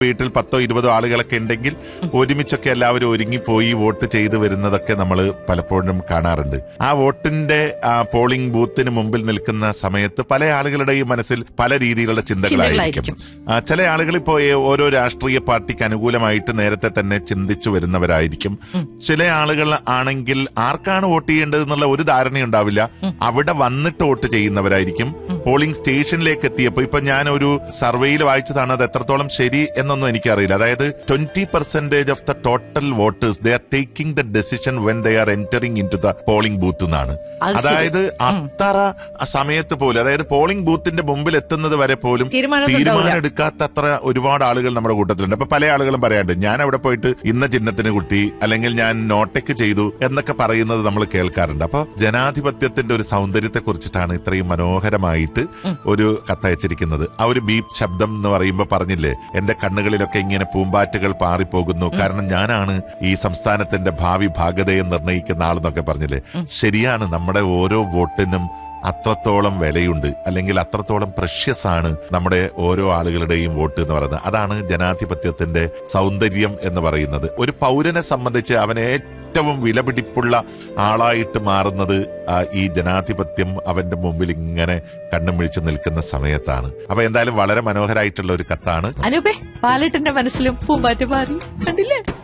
വീട്ടിൽ പത്തോ ഇരുപതോ ആളുകളൊക്കെ ഉണ്ടെങ്കിൽ ഒരുമിച്ചൊക്കെ എല്ലാവരും ഒരുങ്ങിപ്പോയി വോട്ട് ചെയ്തു വരുന്നതൊക്കെ നമ്മൾ പലപ്പോഴും കാണാറുണ്ട് ആ വോട്ടിന്റെ ആ, പോളിംഗ് ബൂത്തിന് മുമ്പിൽ നിൽക്കുന്ന സമയത്ത് പല ആളുകളുടെയും മനസ്സിൽ പല രീതിയിലുള്ള ചിന്തകളായിരിക്കും ആ, ചില ആളുകൾ ഇപ്പോൾ ഓരോ രാഷ്ട്രീയ പാർട്ടിക്ക് അനുകൂലമായിട്ട് നേരത്തെ തന്നെ ചിന്തിച്ചു വരുന്നവരായിരിക്കും ചില ആളുകൾ ആണെങ്കിൽ ആർക്കാണ് വോട്ട് ചെയ്യേണ്ടത് എന്നുള്ള ഒരു ധാരണയുണ്ടാവില്ല അവിടെ വന്നിട്ട് വോട്ട് ചെയ്യുന്നവരായിരിക്കും പോളിംഗ് സ്റ്റേഷനിലേക്ക് എത്തിയപ്പോൾ ഇപ്പൊ ഞാൻ ഒരു സർവേയിൽ വായിച്ചതാണ് അത് എത്രത്തോളം ശരി എന്നൊന്നും എനിക്കറിയില്ല അതായത് twenty percentage of the total voters they are taking the decision when they are entering into the polling booth എന്നാണ് അത് ശരി. അതായത് അത്ര സമയത്ത് പോലും അതായത് പോളിംഗ് ബൂത്തിന്റെ മുമ്പിൽ എത്തുന്നത് വരെ പോലും തീരുമാനമൊന്നും തീരുമാനം ഉണ്ടാവില്ല. എടുക്കാത്തത്ര ഒരുപാട് ആളുകൾ നമ്മുടെ കൂട്ടത്തിലുണ്ട് അപ്പൊ പല ആളുകളും പറയാണ്ട് ഞാൻ അവിടെ പോയിട്ട് ഇന്ന ചിഹ്നത്തിന് കുട്ടി അല്ലെങ്കിൽ ഞാൻ നോട്ടയ്ക്ക് ചെയ്തു എന്നൊക്കെ പറയുന്നത് നമ്മൾ കേൾക്കാറുണ്ട് അപ്പൊ ജനാധിപത്യത്തിന്റെ ഒരു സൗന്ദര്യത്തെ കുറിച്ചിട്ടാണ് ഇത്രയും മനോഹരമായിട്ട് ഒരു കത്തയച്ചിരിക്കുന്നത് ആ ഒരു ബീപ് ശബ്ദം എന്ന് പറയുമ്പോൾ പറഞ്ഞില്ലേ എന്റെ കണ്ണുകളിലൊക്കെ ഇങ്ങനെ പൂമ്പാറ്റുകൾ പാറിപ്പോകുന്നു കാരണം ഞാനാണ് ഈ സംസ്ഥാനത്തിന്റെ ഭാവി ഭാഗതയെ നിർണ്ണയിക്കുന്ന ആളെന്നൊക്കെ പറഞ്ഞില്ലേ ശരിയാണ് നമ്മുടെ ഓരോ വോട്ടിനും അത്രത്തോളം വിലയുണ്ട് അല്ലെങ്കിൽ അത്രത്തോളം പ്രഷ്യസ് ആണ് നമ്മുടെ ഓരോ ആളുകളുടെയും വോട്ട് എന്ന് പറയുന്നത് അതാണ് ജനാധിപത്യത്തിന്റെ സൗന്ദര്യം എന്ന് പറയുന്നത് ഒരു പൗരനെ സംബന്ധിച്ച് അവനെ ഏറ്റവും വിലപിടിപ്പുള്ള ആളായിട്ട് മാറുന്നത് ആ, ഈ ജനാധിപത്യം അവന്റെ മുമ്പിൽ ഇങ്ങനെ കണ്ണും മിഴിച്ച് നിൽക്കുന്ന സമയത്താണ് അപ്പൊ എന്തായാലും വളരെ മനോഹരമായിട്ടുള്ള ഒരു കത്താണ് അനൂപേ പാലട്ടിന്റെ മനസ്സിലും പൂമ്പാറ്റ് മാറി കണ്ടില്ലേ